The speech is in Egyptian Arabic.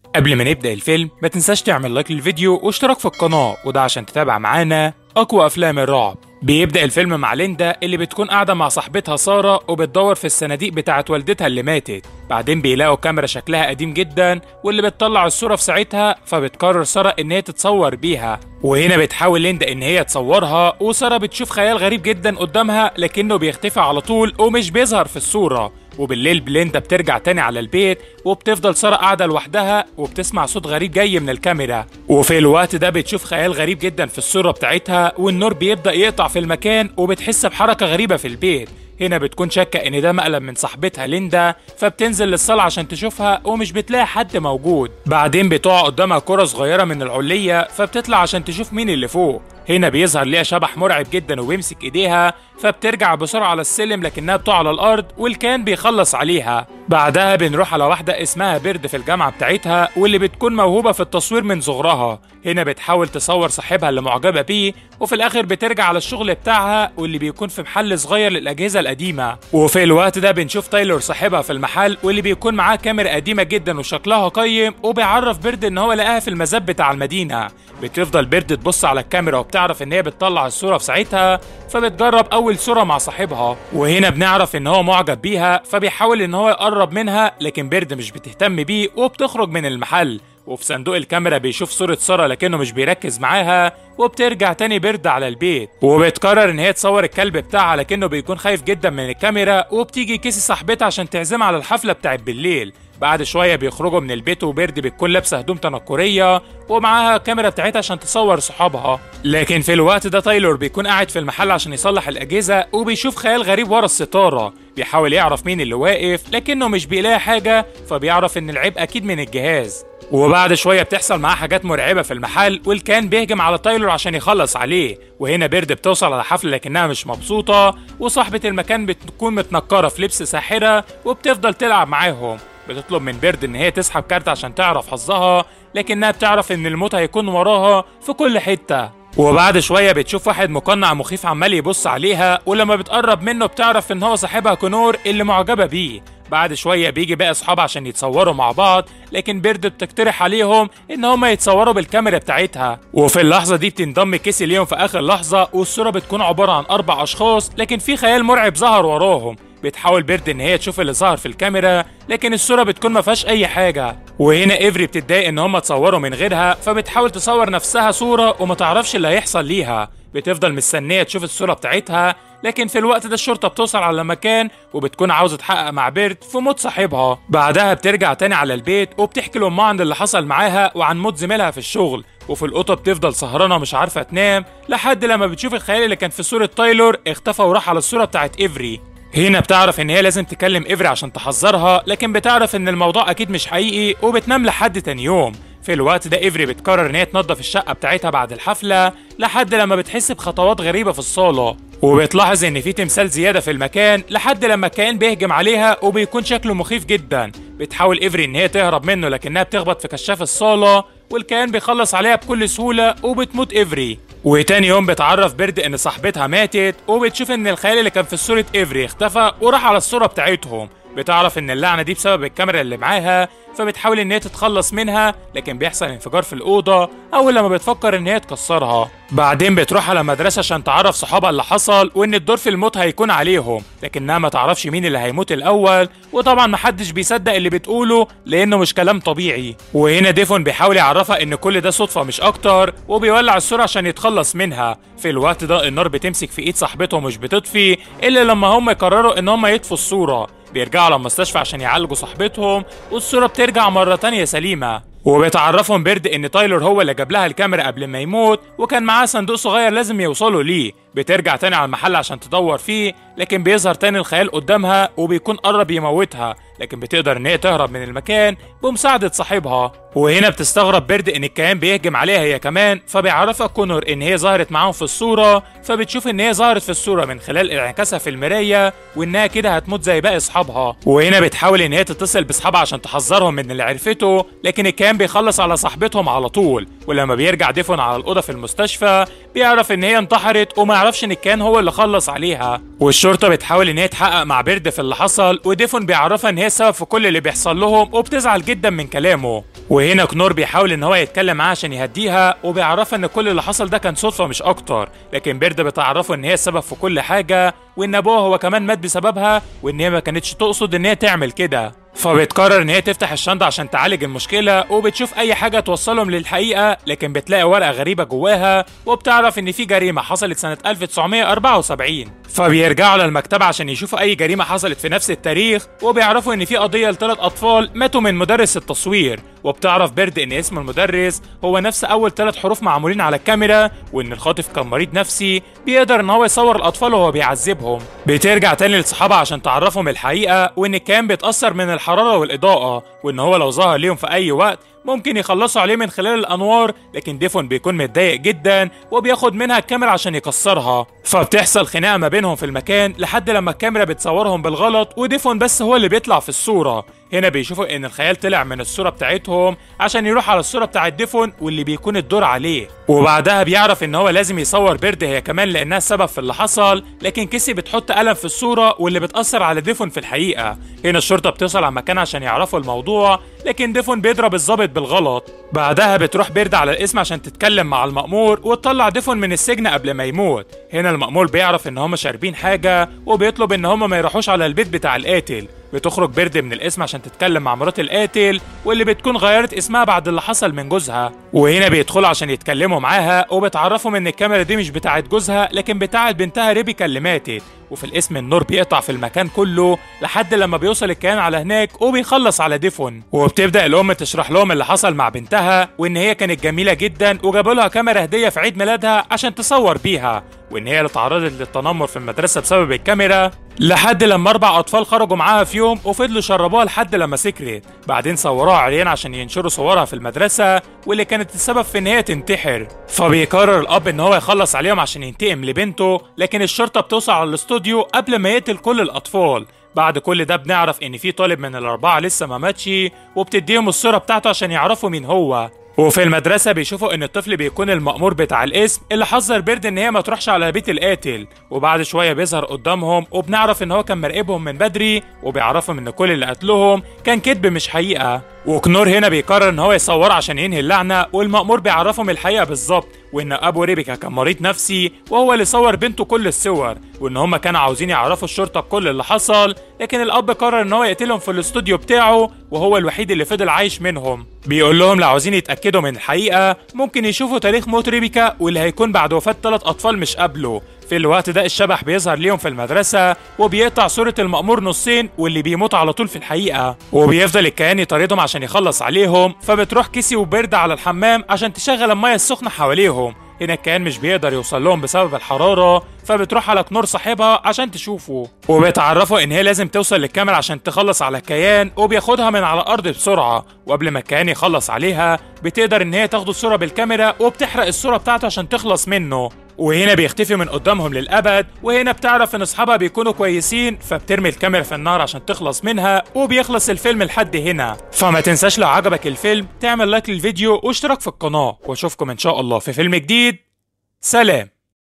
قبل ما نبدأ الفيلم ما تنساش تعمل لايك للفيديو واشتراك في القناة وده عشان تتابع معانا أقوى أفلام الرعب بيبدأ الفيلم مع ليندا اللي بتكون قاعدة مع صاحبتها سارة وبتدور في الصناديق بتاعة والدتها اللي ماتت بعدين بيلاقوا كاميرا شكلها قديم جدا واللي بتطلع الصورة في ساعتها فبتقرر سارة إن هي تتصور بيها وهنا بتحاول ليندا إن هي تصورها وسارة بتشوف خيال غريب جدا قدامها لكنه بيختفي على طول ومش بيظهر في الصورة وبالليل بليندا بترجع تاني على البيت وبتفضل سارة قاعدة لوحدها وبتسمع صوت غريب جاي من الكاميرا وفي الوقت ده بتشوف خيال غريب جدا في الصورة بتاعتها والنور بيبدأ يقطع في المكان وبتحس بحركة غريبة في البيت هنا بتكون شاكة ان ده مقلب من صاحبتها ليندا فبتنزل للصالة عشان تشوفها ومش بتلاقي حد موجود بعدين بتقع قدامها كرة صغيرة من العلية فبتطلع عشان تشوف مين اللي فوق هنا بيظهر ليها شبح مرعب جدا وبيمسك ايديها فبترجع بسرعة على السلم لكنها بتقع على الارض والكان بيخلص عليها بعدها بنروح على واحدة اسمها بيرد في الجامعة بتاعتها واللي بتكون موهوبة في التصوير من صغرها هنا بتحاول تصور صاحبها اللي معجبة بيه وفي الاخر بترجع على الشغل بتاعها واللي بيكون في محل صغير للاجهزة القديمة وفي الوقت ده بنشوف تايلور صاحبها في المحل واللي بيكون معاه كاميرا قديمة جدا وشكلها قيم وبيعرف بيرد ان هو لقاها في المزاد بتاع المدينة بتفضل بيرد تبص على الكاميرا وبتعرف ان هي بتطلع الصورة في ساعتها فبتجرب اول صورة مع صاحبها وهنا بنعرف ان هو معجب بيها فبيحاول ان هو يقرب منها لكن بيرد مش بتهتم بيه وبتخرج من المحل وفي صندوق الكاميرا بيشوف صورة سارة لكنه مش بيركز معاها وبترجع تاني بيرد على البيت وبتقرر ان هي تصور الكلب بتاعها لكنه بيكون خايف جدا من الكاميرا وبتيجي كيسي صاحبتها عشان تعزمها على الحفلة بتاعت بالليل بعد شويه بيخرجوا من البيت وبيرد بتكون لابسه هدوم تنكريه ومعاها الكاميرا بتاعتها عشان تصور صحابها لكن في الوقت ده تايلور بيكون قاعد في المحل عشان يصلح الاجهزه وبيشوف خيال غريب ورا الستاره بيحاول يعرف مين اللي واقف لكنه مش بيلاقي حاجه فبيعرف ان العيب اكيد من الجهاز وبعد شويه بتحصل معاه حاجات مرعبه في المحل والكان بيهجم على تايلور عشان يخلص عليه وهنا بيرد بتوصل على حفله لكنها مش مبسوطه وصاحبه المكان بتكون متنكره في لبس ساحره وبتفضل تلعب معاهم بتطلب من بيرد ان هي تسحب كارت عشان تعرف حظها لكنها بتعرف ان الموت هيكون وراها في كل حته وبعد شوية بتشوف واحد مقنع مخيف عمال يبص عليها ولما بتقرب منه بتعرف ان هو صاحبها كونور اللي معجبة بيه بعد شوية بيجي باقي اصحاب عشان يتصوروا مع بعض لكن بيرد بتقترح عليهم ان هما يتصوروا بالكاميرا بتاعتها وفي اللحظة دي بتنضم كيسي ليهم في اخر لحظة والصورة بتكون عبارة عن اربع اشخاص لكن في خيال مرعب ظهر وراهم بتحاول بيرد ان هي تشوف اللي ظهر في الكاميرا لكن الصوره بتكون ما فيهاش اي حاجه وهنا ايفري بتتضايق ان هم تصوروا من غيرها فبتحاول تصور نفسها صوره وما تعرفش اللي هيحصل ليها بتفضل مستنيه تشوف الصوره بتاعتها لكن في الوقت ده الشرطه بتوصل على مكان وبتكون عاوزه تحقق مع بيرد في موت صاحبها بعدها بترجع تاني على البيت وبتحكي لامها عن اللي حصل معاها وعن موت زميلها في الشغل وفي القطه بتفضل سهرانه مش عارفه تنام لحد لما بتشوف الخيال اللي كان في صوره تايلور اختفى وراح على الصوره بتاعت ايفري هنا بتعرف ان هي لازم تكلم افري عشان تحذرها لكن بتعرف ان الموضوع اكيد مش حقيقي وبتنام لحد تاني يوم في الوقت ده افري بتقرر ان هي تنظف الشقه بتاعتها بعد الحفله لحد لما بتحس بخطوات غريبه في الصاله وبتلاحظ ان في تمثال زياده في المكان لحد لما الكائن بيهجم عليها وبيكون شكله مخيف جدا بتحاول افري ان هي تهرب منه لكنها بتخبط في كشاف الصاله والكائن بيخلص عليها بكل سهوله وبتموت افري وتاني يوم بتعرف بيرد ان صاحبتها ماتت وبتشوف ان الخيال اللي كان في صورة افري اختفى وراح على الصورة بتاعتهم بتعرف ان اللعنة دي بسبب الكاميرا اللي معاها فبتحاول ان هي تتخلص منها لكن بيحصل انفجار في الأوضة أول لما بتفكر ان هي تكسرها بعدين بتروح على مدرسة عشان تعرف صحابها اللي حصل وان الدور في الموت هيكون عليهم لكنها ما تعرفش مين اللي هيموت الأول وطبعا محدش بيصدق اللي بتقوله لأنه مش كلام طبيعي وهنا ديفون بيحاول يعرفها ان كل ده صدفة مش أكتر وبيولع الصورة عشان يتخلص منها في الوقت ده النار بتمسك في ايد صاحبته ومش بتطفي الا لما هم يقرروا ان هم يطفوا الصورة بيرجعوا على المستشفى عشان يعالجوا صاحبتهم والصورة بترجع مرة تانية سليمة وبتعرفهم بيرد ان تايلور هو اللي جاب لها الكاميرا قبل ما يموت وكان معاه صندوق صغير لازم يوصلوا ليه بترجع تاني على المحل عشان تدور فيه لكن بيظهر تاني الخيال قدامها وبيكون قرب يموتها لكن بتقدر ان هي تهرب من المكان بمساعدة صاحبها وهنا بتستغرب بيرد ان الكيان بيهجم عليها هي كمان فبيعرفها كونور ان هي ظهرت معاهم في الصورة فبتشوف ان هي ظهرت في الصورة من خلال انعكاسها في المراية وانها كده هتموت زي باقي اصحابها وهنا بتحاول ان هي تتصل باصحابها عشان تحذرهم من اللي عرفته لكن الكيان بيخلص على صاحبتهم على طول ولما بيرجع ديفون على الاوضه في المستشفى بيعرف ان هي انتحرت وما يعرفش ان الكيان هو اللي خلص عليها والشرطه بتحاول ان هي تحقق مع بيرد في اللي حصل وديفون بيعرفها ان هي السبب في كل اللي بيحصل لهم وبتزعل جدا من كلامه وهنا كنور بيحاول ان هو يتكلم معاها عشان يهديها وبيعرفها ان كل اللي حصل ده كان صدفه مش اكتر لكن بيرد بتعرفه ان هي السبب في كل حاجه وان ابوها هو كمان مات بسببها وان هي ما كانتش تقصد ان هي تعمل كده فبتقرر ان هي تفتح الشنطه عشان تعالج المشكله وبتشوف اي حاجه توصلهم للحقيقه لكن بتلاقي ورقه غريبه جواها وبتعرف ان في جريمه حصلت سنه 1974 فبيرجعوا للمكتبه عشان يشوفوا اي جريمه حصلت في نفس التاريخ وبيعرفوا ان في قضيه لثلاث اطفال ماتوا من مدرس التصوير وبتعرف بيرد ان اسم المدرس هو نفس اول ثلاث حروف معمولين على الكاميرا وان الخاطف كان مريض نفسي بيقدر ان هو يصور الاطفال وهو بيعذبهم بترجع تاني لصحابها عشان تعرفهم الحقيقه وان الكيان بيتاثر من الحراره والاضاءه وان هو لو ظهر ليهم في اي وقت ممكن يخلصوا عليه من خلال الانوار لكن ديفون بيكون متضايق جدا وبياخد منها الكاميرا عشان يكسرها فبتحصل خناقه ما بينهم في المكان لحد لما الكاميرا بتصورهم بالغلط وديفون بس هو اللي بيطلع في الصوره هنا بيشوفوا ان الخيال طلع من الصوره بتاعتهم عشان يروح على الصوره بتاعت ديفون واللي بيكون الدور عليه وبعدها بيعرف ان هو لازم يصور بيرد هي كمان لانها السبب في اللي حصل لكن كيسي بتحط قلم في الصوره واللي بتاثر على ديفون في الحقيقه هنا الشرطه بتوصل على المكان عشان يعرفوا الموضوع لكن ديفون بيضرب الظابط بالغلط بعدها بتروح بيرد على الاسم عشان تتكلم مع المأمور وتطلع ديفون من السجن قبل ما يموت هنا المأمور بيعرف ان هم شاربين حاجه وبيطلب ان هم ما يروحوش على البيت بتاع القاتل بتخرج بيرد من الاسم عشان تتكلم مع مرات القاتل واللي بتكون غيرت اسمها بعد اللي حصل من جوزها وهنا بيدخلوا عشان يتكلموا معاها وبتعرفهم ان الكاميرا دي مش بتاعت جوزها لكن بتاعت بنتها ريبيكا اللي ماتت وفي الاسم النور بيقطع في المكان كله لحد لما بيوصل الكيان على هناك وبيخلص على ديفون وبتبدا الام تشرح لهم اللي حصل مع بنتها وان هي كانت جميله جدا وجابوا لها كاميرا هديه في عيد ميلادها عشان تصور بيها وان هي اللي اتعرضت للتنمر في المدرسه بسبب الكاميرا لحد لما اربع اطفال خرجوا معاها في يوم وفضلوا يشربوها لحد لما سكرت بعدين صوروها عريان عشان ينشروا صورها في المدرسه واللي كانت السبب في ان هي تنتحر فبيقرر الاب ان هو يخلص عليهم عشان ينتقم لبنته لكن الشرطه بتوصل على الاستوديو قبل ما يقتل كل الاطفال بعد كل ده بنعرف ان في طالب من الاربعه لسه ما ماتش وبتديهم الصوره بتاعته عشان يعرفوا مين هو وفي المدرسة بيشوفوا إن الطفل بيكون المأمور بتاع الاسم اللي حذر بيرد إن هي ما تروحش على بيت القاتل وبعد شوية بيظهر قدامهم وبنعرف إن هو كان مراقبهم من بدري وبيعرفهم إن كل اللي قتلهم كان كذب مش حقيقة وكنور هنا بيقرر إن هو يصور عشان ينهي اللعنة والمأمور بيعرفهم الحقيقة بالظبط وإن أبو ريبيكا كان مريض نفسي وهو اللي صور بنته كل الصور وإن هما كانوا عاوزين يعرفوا الشرطة بكل اللي حصل لكن الأب قرر إن هو يقتلهم في الاستوديو بتاعه وهو الوحيد اللي فضل عايش منهم بيقول لهم لو عاوزين يتأكدوا من الحقيقة ممكن يشوفوا تاريخ موت ريبيكا واللي هيكون بعد وفاة ثلاث أطفال مش قبله في الوقت ده الشبح بيظهر ليهم في المدرسة وبيقطع صورة المأمور نصين واللي بيموت على طول في الحقيقة وبيفضل الكيان يطاردهم عشان يخلص عليهم فبتروح كيسي وبيرد على الحمام عشان تشغل المية السخنة حواليهم هنا الكيان مش بيقدر يوصل لهم بسبب الحرارة فبتروح على كنور صاحبها عشان تشوفه وبيتعرفوا ان هي لازم توصل للكاميرا عشان تخلص على الكيان وبياخدها من على الارض بسرعة وقبل ما الكيان يخلص عليها بتقدر ان هي تاخد الصورة بالكاميرا وبتحرق الصورة بتاعته عشان تخلص منه وهنا بيختفي من قدامهم للأبد وهنا بتعرف إن أصحابها بيكونوا كويسين فبترمي الكاميرا في النار عشان تخلص منها وبيخلص الفيلم لحد هنا فما تنساش لو عجبك الفيلم تعمل لايك للفيديو واشتراك في القناة واشوفكم إن شاء الله في فيلم جديد سلام